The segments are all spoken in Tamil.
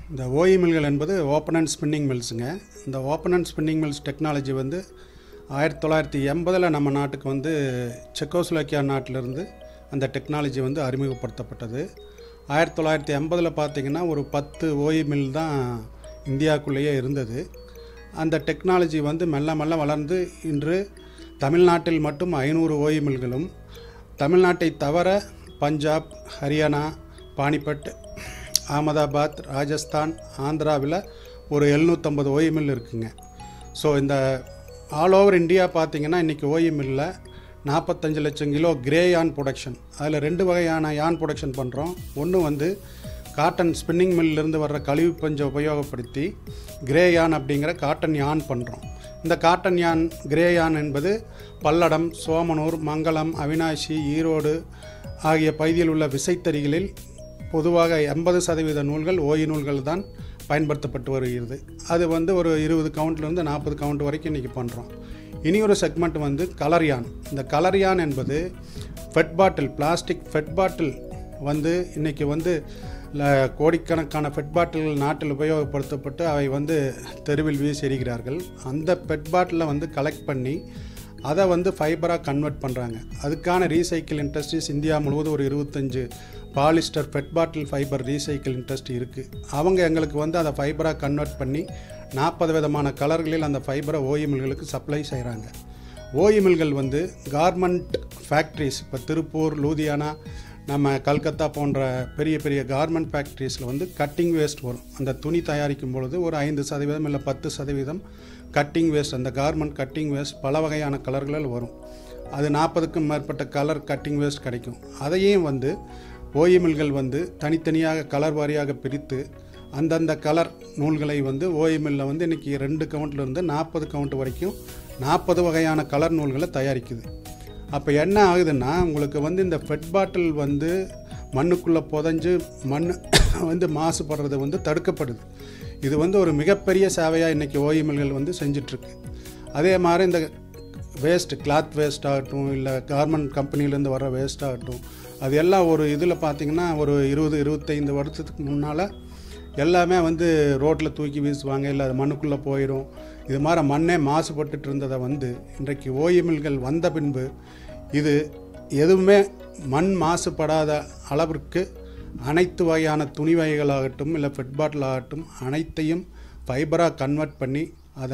இந்த ஓஇ மில்கள் என்பது ஓப்பன் அண்ட் ஸ்பின்னிங் மில்ஸுங்க இந்த open end spinning mills technology வந்து ஆயிரத்தி தொள்ளாயிரத்தி எண்பதில் நம்ம நாட்டுக்கு வந்து செக்கோஸ்லோக்கியா நாட்டிலிருந்து அந்த டெக்னாலஜி வந்து அறிமுகப்படுத்தப்பட்டது ஆயிரத்தி தொள்ளாயிரத்தி எண்பதில் பார்த்தீங்கன்னா ஒரு பத்து ஓஇ மில் தான் இந்தியாவுக்குள்ளேயே இருந்தது அந்த டெக்னாலஜி வந்து மெல்ல மெல்ல வளர்ந்து இன்று தமிழ்நாட்டில் மட்டும் ஐநூறு ஓஇ மில்களும் தமிழ்நாட்டை தவிர பஞ்சாப் ஹரியானா பானிபட் அகமதாபாத் ராஜஸ்தான் ஆந்திராவில் ஒரு எழுநூற்றம்பது ஓய் மில் இருக்குங்க ஸோ இந்த ஆல் ஓவர் இந்தியா பார்த்தீங்கன்னா இன்றைக்கி ஓய் மில்லில் நாற்பத்தஞ்சு லட்சம் கிலோ கிரே யான் ப்ரொடக்ஷன் அதில் ரெண்டு வகையான யான் ப்ரொடக்ஷன் பண்ணுறோம் ஒன்று வந்து காட்டன் ஸ்பின்னிங் மில்லிருந்து வர்ற கழிவு பஞ்சை உபயோகப்படுத்தி கிரே யான் அப்படிங்கிற காட்டன் யான் பண்ணுறோம் இந்த காட்டன் யான் கிரே யான் என்பது பல்லடம் சோமனூர் மங்களம் அவினாஷி ஈரோடு ஆகிய பகுதியில் உள்ள விசைத்தறிகளில் பொதுவாக எண்பது சதவீத நூல்கள் ஓய் நூல்கள் தான் பயன்படுத்தப்பட்டு வருகிறது அது வந்து ஒரு இருபது கவுண்ட்லேருந்து நாற்பது கவுண்ட் வரைக்கும் இன்றைக்கி பண்ணுறோம் இனி ஒரு செக்மெண்ட் வந்து கலர் யான் இந்த கலர் யான் என்பது PET bottle plastic PET bottle வந்து இன்றைக்கி வந்து ல- கோடிக்கணக்கான ஃபெட் பாட்டில்கள் நாட்டில் உபயோகப்படுத்தப்பட்டு அவை வந்து தெருவில் வீசி எறிகிறார்கள் அந்த பெட் பாட்டிலை வந்து கலெக்ட் பண்ணி அதை வந்து ஃபைபராக கன்வெர்ட் பண்ணுறாங்க அதுக்கான ரீசைக்கிள் இண்டஸ்ட்ரீஸ் இந்தியா முழுவதும் ஒரு இருபத்தஞ்சு polyester PET bottle fibre recycle industry இருக்குது அவங்க எங்களுக்கு வந்து அதை ஃபைபராக கன்வெர்ட் பண்ணி நாற்பது விதமான கலர்களில் அந்த ஃபைபரை ஓஇ மில்களுக்கு சப்ளை செய்கிறாங்க ஓஇ மில்கள் வந்து கார்மெண்ட் ஃபேக்ட்ரிஸ் இப்போ திருப்பூர் லூதியானா நம்ம கல்கத்தா போன்ற பெரிய பெரிய கார்மெண்ட் ஃபேக்ட்ரிஸில் வந்து கட்டிங் வேஸ்ட் வரும் அந்த துணி தயாரிக்கும் பொழுது ஒரு ஐந்து சதவீதம் இல்லை பத்து சதவீதம் கட்டிங் வேஸ்ட் அந்த கார்மெண்ட் கட்டிங் வேஸ்ட் பல வகையான கலர்களில் வரும் அது நாற்பதுக்கும் மேற்பட்ட கலர் கட்டிங் வேஸ்ட் கிடைக்கும் அதையும் வந்து ஓஇ மில்கள் வந்து தனித்தனியாக கலர் வாரியாக பிரித்து அந்தந்த கலர் நூல்களை வந்து ஓஇ மில்லில் வந்து இன்றைக்கி ரெண்டு கவுண்ட்லேருந்து நாற்பது கவுண்ட் வரைக்கும் நாற்பது வகையான கலர் நூல்களை தயாரிக்குது அப்போ என்ன ஆகுதுன்னா உங்களுக்கு வந்து இந்த ஃபெட் பாட்டில் வந்து மண்ணுக்குள்ளே புதஞ்சு மண் வந்து மாசுபடுறது வந்து தடுக்கப்படுது இது வந்து ஒரு மிகப்பெரிய சேவையாக இன்றைக்கி ஓய்வு மில்கள் வந்து செஞ்சிட்ருக்கு அதே மாதிரி இந்த வேஸ்ட் கிளாத் வேஸ்ட் ஆகட்டும் இல்லை கார்மெண்ட் கம்பெனிலேருந்து வர வேஸ்ட் ஆகட்டும் அது எல்லாம் ஒரு இதில் பார்த்தீங்கன்னா ஒரு இருபது இருபத்தைந்து வருஷத்துக்கு முன்னால் எல்லாமே வந்து ரோட்டில் தூக்கி வீசுவாங்க இல்லை அது மண்ணுக்குள்ளே போயிடும் இது மாதிரி மண்ணே மாசுபட்டுட்டு இருந்ததை வந்து இன்றைக்கு ஓய்வு மில்கள் வந்த பின்பு இது எதுவுமே மண் மாசுபடாத அளவிற்கு அனைத்து வகையான துணி வகைகளாகட்டும் இல்லை ஃபெட் பாட்டில் ஆகட்டும் அனைத்தையும் ஃபைபராக கன்வெர்ட் பண்ணி அதை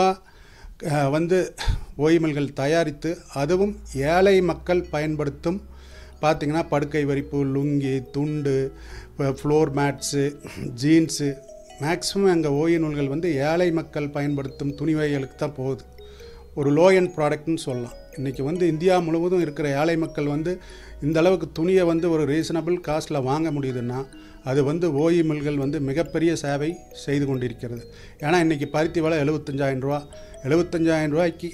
நூலாக வந்து ஓய்மல்கள் தயாரித்து அதுவும் ஏழை மக்கள் பயன்படுத்தும் பார்த்திங்கன்னா படுக்கை வரிப்பு லுங்கி துண்டு ஃப்ளோர் மேட்ஸு ஜீன்ஸு மேக்ஸிமம் எங்கள் ஓய்வு நூல்கள் வந்து ஏழை மக்கள் பயன்படுத்தும் துணி வகைகளுக்கு தான் போகுது ஒரு லோ எண்ட் ப்ராடக்ட்னு சொல்லலாம் இன்றைக்கி வந்து இந்தியா முழுவதும் இருக்கிற ஏழை மக்கள் வந்து இந்த அளவுக்கு துணியை வந்து ஒரு ரீசனபிள் காஸ்ட்டில் வாங்க முடியுதுன்னா அது வந்து ஓஇ மில்கள் வந்து மிகப்பெரிய சேவை செய்து கொண்டிருக்கிறது ஏன்னா இன்றைக்கி பருத்தி விலை எழுபத்தஞ்சாயிரம் ரூபா எழுபத்தஞ்சாயிரம் ரூபாய்க்கு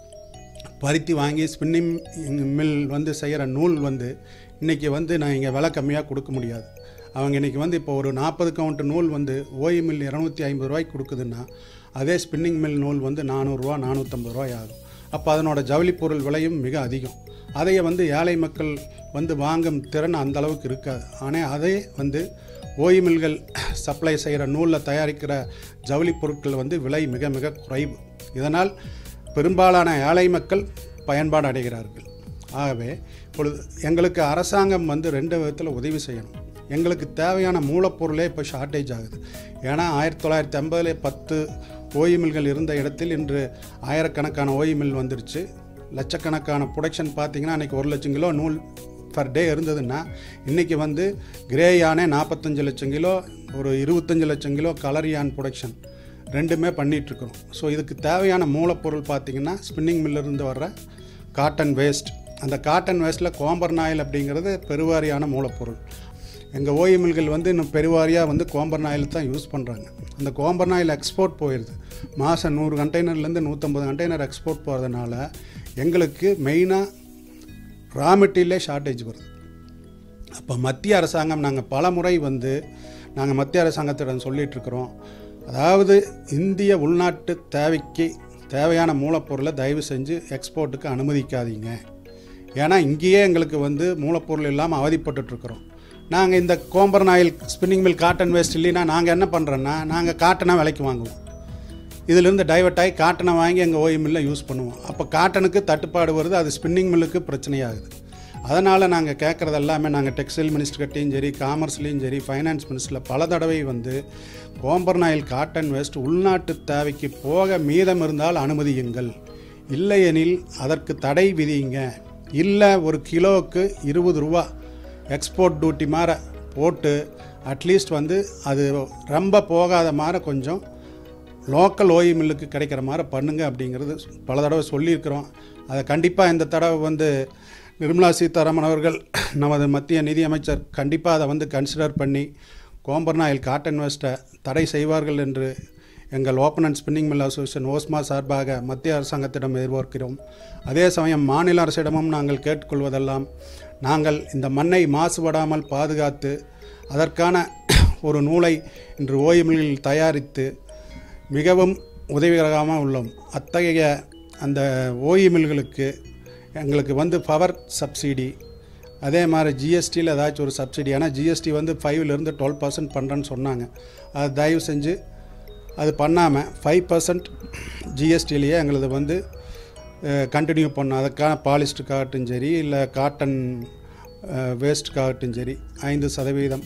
பருத்தி வாங்கி ஸ்பின்னிங் மில் வந்து செய்கிற நூல் வந்து இன்றைக்கி வந்து நான் இங்கே விலை கம்மியாக கொடுக்க முடியாது அவங்க இன்றைக்கி வந்து இப்போ ஒரு நாற்பது கவுண்ட் நூல் வந்து ஓய் மில் இரநூத்தி ஐம்பது ரூபாய்க்கு கொடுக்குதுன்னா அதே ஸ்பின்னிங் மில் நூல் வந்து நானூறுரூவா நானூற்றம்பது ரூபாய் ஆகும் அப்போ அதனோட ஜவுளி பொருள் விலையும் மிக அதிகம் அதையே வந்து ஏழை மக்கள் வந்து வாங்கும் திறன் அந்த அளவுக்கு இருக்காது ஆனால் அதே வந்து ஓய் மில்கள் சப்ளை செய்கிற நூலில் தயாரிக்கிற ஜவுளி பொருட்கள் வந்து விலை மிக மிக குறைவு இதனால் பெரும்பாலான ஏழை மக்கள் பயன்பாடு அடைகிறார்கள் ஆகவே இப்பொழுது எங்களுக்கு அரசாங்கம் வந்து ரெண்டு விதத்தில் உதவி செய்யணும் எங்களுக்கு தேவையான மூலப்பொருளே இப்போ ஷார்ட்டேஜ் ஆகுது ஏன்னா ஆயிரத்தி தொள்ளாயிரத்தி ஐம்பதுல பத்து ஓய்வு மில்கள் இருந்த இடத்தில் இன்று ஆயிரக்கணக்கான ஓய்வு மில் வந்துருச்சு லட்சக்கணக்கான ப்ரொடக்ஷன் பார்த்தீங்கன்னா அன்றைக்கி ஒரு லட்சம் கிலோ நூல் பர் டே இருந்ததுன்னா இன்றைக்கி வந்து கிரே யானே நாற்பத்தஞ்சு லட்சம் கிலோ ஒரு இருபத்தஞ்சு லட்சம் கிலோ கலர் யான் ப்ரொடக்ஷன் ரெண்டுமே பண்ணிகிட்ருக்குறோம் ஸோ இதுக்கு தேவையான மூலப்பொருள் பார்த்திங்கன்னா ஸ்பின்னிங் மில்லிருந்து வர்ற காட்டன் வேஸ்ட் அந்த காட்டன் வேஸ்ட்டில் கோம்பர் நாயில் அப்படிங்கிறது பெருவாரியான மூலப்பொருள் எங்கள் ஓய்வு மில்கள் வந்து இன்னும் பெருவாரியாக வந்து கோம்பர் நாயில் தான் யூஸ் பண்ணுறாங்க அந்த கோம்பர் நாயில் எக்ஸ்போர்ட் போயிடுது மாதம் நூறு கண்டெய்னர்லேருந்து நூற்றம்பது கண்டெய்னர் எக்ஸ்போர்ட் போகிறதுனால எங்களுக்கு மெயினாக ரா மெட்டீரியலே ஷார்ட்டேஜ் வருது அப்போ மத்திய அரசாங்கம் நாங்கள் பல முறை வந்து நாங்கள் மத்திய அரசாங்கத்திடம் சொல்லிட்டு இருக்கிறோம் அதாவது இந்திய உள்நாட்டு தேவைக்கு தேவையான மூலப்பொருளை தயவு செஞ்சு எக்ஸ்போர்ட்டுக்கு அனுமதிக்காதீங்க ஏன்னா இங்கேயே எங்களுக்கு வந்து மூலப்பொருள் இல்லாமல் அவதிப்பட்டுட்ருக்குறோம் நாங்கள் இந்த comber noil spinning mill cotton waste இல்லைன்னா நாங்கள் என்ன பண்ணுறோன்னா நாங்கள் காட்டனை விலைக்கு வாங்குவோம் இதிலிருந்து டைவர்ட் ஆகி காட்டனை வாங்கி எங்கள் ஓய் மில்லில் யூஸ் பண்ணுவோம் அப்போ காட்டனுக்கு தட்டுப்பாடு வருது அது ஸ்பின்னிங் மில்லுக்கு பிரச்சனையாகுது அதனால் நாங்கள் கேட்குறது எல்லாமே நாங்கள் டெக்ஸ்டைல் மினிஸ்டர்கிட்டையும் சரி காமர்ஸ்லேயும் சரி ஃபைனான்ஸ் மினிஸ்டரில் பல தடவை வந்து கோம்பர்ன் ஆயில் காட்டன் வேஸ்ட் உள்நாட்டு தேவைக்கு போக மீதம் இருந்தால் அனுமதியுங்கள் இல்லையெனில் அதற்கு தடை விதியுங்க இல்லை ஒரு கிலோவுக்கு இருபது ரூபா எக்ஸ்போர்ட் டியூட்டி மாதிரி போட்டு அட்லீஸ்ட் வந்து அது ரொம்ப போகாத மாதிரி கொஞ்சம் லோக்கல் ஓய் மில்லுக்கு கிடைக்கிற மாதிரி பண்ணுங்க அப்படிங்கிறது பல தடவை சொல்லியிருக்கிறோம் அதை கண்டிப்பாக இந்த தடவை வந்து நிர்மலா சீதாராமன் அவர்கள் நமது மத்திய நிதியமைச்சர் கண்டிப்பாக அதை வந்து கன்சிடர் பண்ணி கோம்பர்ன் ஆயில் காட்டன் வேஸ்ட்டை தடை செய்வார்கள் என்று எங்கள் open end spinning mill association OSMA சார்பாக மத்திய அரசாங்கத்திடம் எதிர்பார்க்கிறோம் அதே சமயம் மாநில அரசிடமும் நாங்கள் கேட்டுக்கொள்வதெல்லாம் நாங்கள் இந்த மண்ணை மாசுபடாமல் பாதுகாத்து அதற்கான ஒரு நூலை இன்று ஓய்மில்லில் தயாரித்து மிகவும் உதவிகரமாக உள்ளோம் அத்தகைய அந்த ஓய் மில்களுக்கு எங்களுக்கு வந்து பவர் சப்சிடி அதே மாதிரி ஜிஎஸ்டியில் ஏதாச்சும் ஒரு சப்சிடி ஏன்னா ஜிஎஸ்டி வந்து ஃபைவ்லேருந்து டுவெல் பர்சன்ட் பண்ணுறேன்னு சொன்னாங்க அது தயவு செஞ்சு அது பண்ணாமல் ஃபைவ் பர்சன்ட் ஜிஎஸ்டிலேயே எங்களது வந்து கண்டினியூ பண்ணோம் அதுக்கான பாலிஸ்டுக்காகட்டும் சரி இல்லை காட்டன் வேஸ்ட்டுக்காகட்டும் சரி ஐந்து சதவீதம்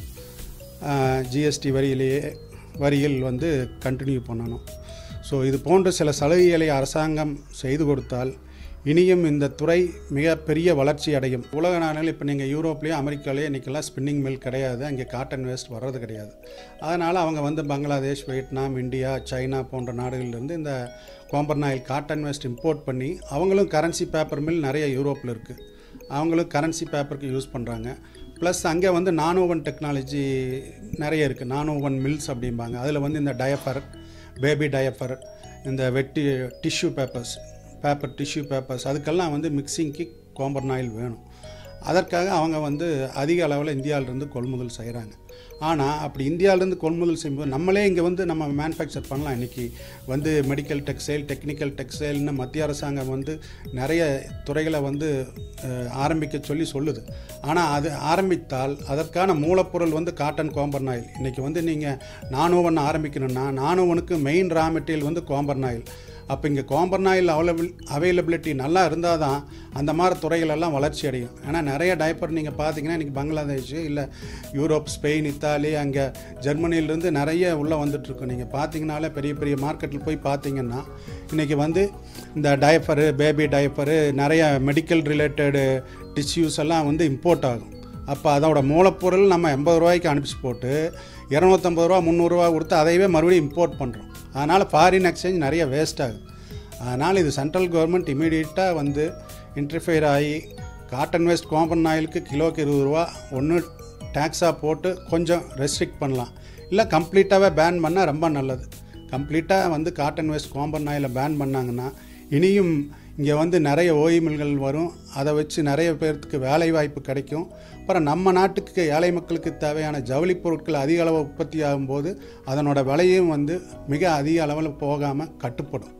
ஜிஎஸ்டி வரியிலேயே வரியில் வந்து கண்டினியூ பண்ணணும் ஸோ இது போன்ற சில சலுகைகளை அரசாங்கம் செய்து கொடுத்தால் இனியும் இந்த துறை மிகப்பெரிய வளர்ச்சி அடையும் உலக நாடுகள் இப்போ நீங்கள் யூரோப்லேயும் அமெரிக்காலேயும் இன்றைக்கெல்லாம் ஸ்பின்னிங் மில் கிடையாது அங்கே காட்டன் வேஸ்ட் வர்றது கிடையாது அதனால் அவங்க வந்து பங்களாதேஷ் வியட்நாம் இந்தியா சைனா போன்ற நாடுகளிலிருந்து இந்த comber noil cotton waste import பண்ணி அவங்களும் கரன்சி பேப்பர் மில் நிறைய யூரோப்பில் இருக்குது அவங்களும் கரன்சி பேப்பருக்கு யூஸ் பண்ணுறாங்க ப்ளஸ் அங்கே வந்து நானோவன் டெக்னாலஜி நிறைய இருக்குது நானோவன் மில்ஸ் அப்படிம்பாங்க அதில் வந்து இந்த டயஃபர் பேபி டயஃபர் இந்த wet tissue papers paper tissue papers அதுக்கெல்லாம் வந்து மிக்சிங்க்கு கோம்பர்ன் ஆயில் வேணும் அதற்காக அவங்க வந்து அதிக அளவில் இந்தியாவிலேருந்து கொள்முதல் செய்கிறாங்க ஆனால் அப்படி இந்தியாவிலேருந்து கொள்முதல் செய்யும்போது நம்மளே இங்கே வந்து நம்ம மேனுஃபேக்சர் பண்ணலாம் இன்றைக்கி வந்து மெடிக்கல் டெக்ஸ்டைல் டெக்னிக்கல் டெக்ஸ்டைல்னு மத்திய அரசாங்கம் வந்து நிறைய துறைகளை வந்து அஹ், ஆரம்பிக்க சொல்லி சொல்லுது ஆனால் அது ஆரம்பித்தால் அதற்கான மூலப்பொருள் வந்து காட்டன் கோம்பர்ன் ஆயில் இன்றைக்கி வந்து நீங்கள் நானோவன் ஆரம்பிக்கணும்னா நானோவனுக்கு மெயின் ரா மெட்டீரியல் வந்து கோம்பர்ன் ஆயில் அப்போ இங்கே கோம்பர்ன் ஆயில் அவைலபிள் அவைலபிலிட்டி நல்லா இருந்தால் தான் அந்த மாதிரி துறைகளெல்லாம் வளர்ச்சி அடையும் ஏன்னா நிறைய டைப்பர் நீங்கள் பார்த்தீங்கன்னா இன்றைக்கி பங்களாதேஷ் இல்லை யூரோப் ஸ்பெயின் இத்தாலி அங்கே ஜெர்மனியிலேருந்து நிறைய உள்ளே வந்துட்டுருக்கு நீங்கள் பார்த்தீங்கனாலே பெரிய பெரிய மார்க்கெட்டில் போய் பார்த்தீங்கன்னா இன்றைக்கி வந்து இந்த டயப்பரு பேபி டயப்பரு நிறைய மெடிக்கல் ரிலேட்டடு டிஷ்யூஸ் எல்லாம் வந்து இம்போர்ட் ஆகும் அப்போ அதோட மூலப்பொருள் நம்ம எண்பது ரூபாய்க்கு அனுப்பிச்சு போட்டு இரநூத்தம்பது ரூபா முந்நூறுரூவா கொடுத்து அதையவே மறுபடியும் இம்போர்ட் பண்ணுறோம் அதனால் ஃபாரின் எக்ஸ்சேஞ்ச் நிறைய வேஸ்ட் ஆகுது அதனால் இது சென்ட்ரல் கவர்மெண்ட் இமீடியட்டாக வந்து இன்டர்ஃபியர் ஆகி காட்டன் வேஸ்ட் கோம்பன் ஆயிலுக்கு கிலோக்கு இருபது ரூபா ஒன்று டேக்ஸாக போட்டு கொஞ்சம் ரெஸ்ட்ரிக்ட் பண்ணலாம் இல்லை கம்ப்ளீட்டாகவே பேன் பண்ணால் ரொம்ப நல்லது கம்ப்ளீட்டாக வந்து காட்டன் வேஸ்ட் கோம்பன் ஆயிலை பேன் பண்ணாங்கன்னா இனியும் இங்கே வந்து நிறைய ஓய் மில்கள் வரும் அதை வச்சு நிறைய பேர்த்துக்கு வேலை வாய்ப்பு கிடைக்கும் அப்புறம் நம்ம நாட்டுக்கு ஏழை மக்களுக்கு தேவையான ஜவுளி பொருட்கள் அதிக அளவு உற்பத்தி ஆகும்போது அதனோட விலையும் வந்து மிக அதிக அளவில் போகாமல் கட்டுப்படும்